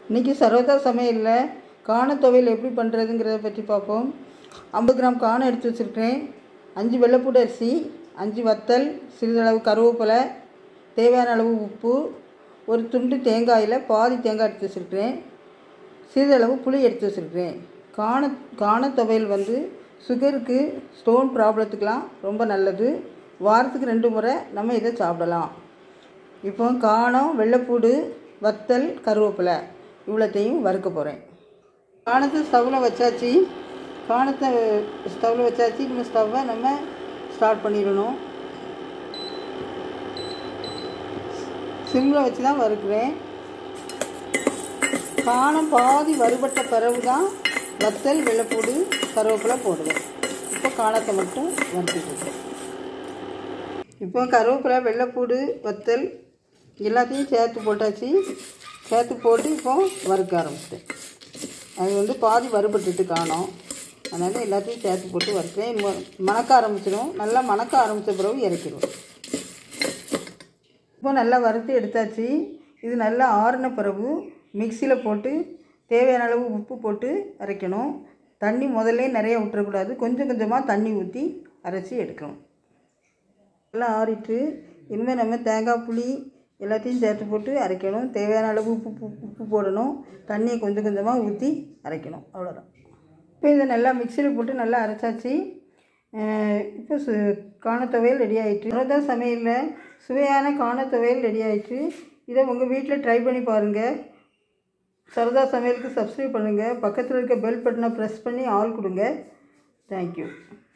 இன்றைக்கி சரோதா சமையலில் காண துவையல் எப்படி பண்ணுறதுங்கிறத பற்றி பார்ப்போம் ஐம்பது கிராம் காணம் எடுத்து வச்சுருக்கேன் அஞ்சு வெள்ளைப்பூடு அரிசி அஞ்சு வத்தல் சிறிதளவு கருவேப்பிலை தேவையான அளவு உப்பு ஒரு துண்டு தேங்காயில் பாதி தேங்காய் எடுத்து வச்சுருக்கிறேன் சிறிதளவு புளி எடுத்து வச்சுருக்கிறேன் காண காண துவையல் வந்து சுகருக்கு ஸ்டோன் ப்ராப்ளத்துக்கெலாம் ரொம்ப நல்லது வாரத்துக்கு ரெண்டு முறை நம்ம இதை சாப்பிடலாம் இப்போ காணம் வெள்ளைப்பூடு வத்தல் கருவேப்பிலை இவ்வளோத்தையும் வறுக்க போகிறேன் காணத்தை ஸ்டவ்வில் வச்சாச்சு காணத்தை ஸ்டவ்வில் வச்சாச்சு நம்ம ஸ்டவ்வை நம்ம ஸ்டார்ட் பண்ணிடணும் சிம்மில் வச்சு தான் வறுக்கிறேன் காணம் பாதி வறுபட்ட பிறகு தான் வத்தல் வெள்ளைப்பூடு கருவேப்பிலை போடுவேன் இப்போ காணத்தை மட்டும் வறுத்துக்கிட்டேன் இப்போ கருவேப்பிலை வெள்ளைப்பூடு வத்தல் எல்லாத்தையும் சேர்த்து போட்டாச்சு சேர்த்து போட்டு இப்போ வறுக்க ஆரம்பிச்சிட்டேன் அது வந்து பாதி வறுபட்டுட்டு காணும் அதனால் எல்லாத்தையும் சேர்த்து போட்டு வறுக்கிறேன் ம- மணக்க ஆரம்பிச்சிடும் நல்லா மணக்க ஆரம்பித்த பிறகு இறக்கிடுவேன் இப்போ நல்லா வறுத்து எடுத்தாச்சு இது நல்லா ஆறின பிறகு மிக்சியில் போட்டு தேவையான அளவு உப்பு போட்டு அரைக்கணும் தண்ணி முதல்ல நிறைய விட்டுறக்கூடாது கொஞ்சம் கொஞ்சமாக தண்ணி ஊற்றி அரைச்சி எடுக்கணும் நல்லா ஆறிட்டு இனிமேல் நம்ம தேங்காய் புளி எல்லாத்தையும் சேர்த்து போட்டு அரைக்கணும் தேவையான அளவு உப்பு உப்பு- உப்பு போடணும் தண்ணியை கொஞ்சம் கொஞ்சமாக ஊற்றி அரைக்கணும் அவ்வளோதான் இப்போ இதை நல்லா மிக்சியில் போட்டு நல்லா அரைச்சாச்சு அஹ் இப்போ சு காணத்துவையல் ரெடி ஆயிட்டு சரோதா சமையலில் சுவையான காணத்துவையல் ரெடி ஆயிட்டு இதை உங்கள் வீட்டில் ட்ரை பண்ணி பாருங்கள் சரதா சமையலுக்கு சப்ஸ்கிரைப் பண்ணுங்கள் பக்கத்தில் இருக்க பெல் பட்டனை ப்ரெஸ் பண்ணி ஆல் கொடுங்க தேங்க்யூ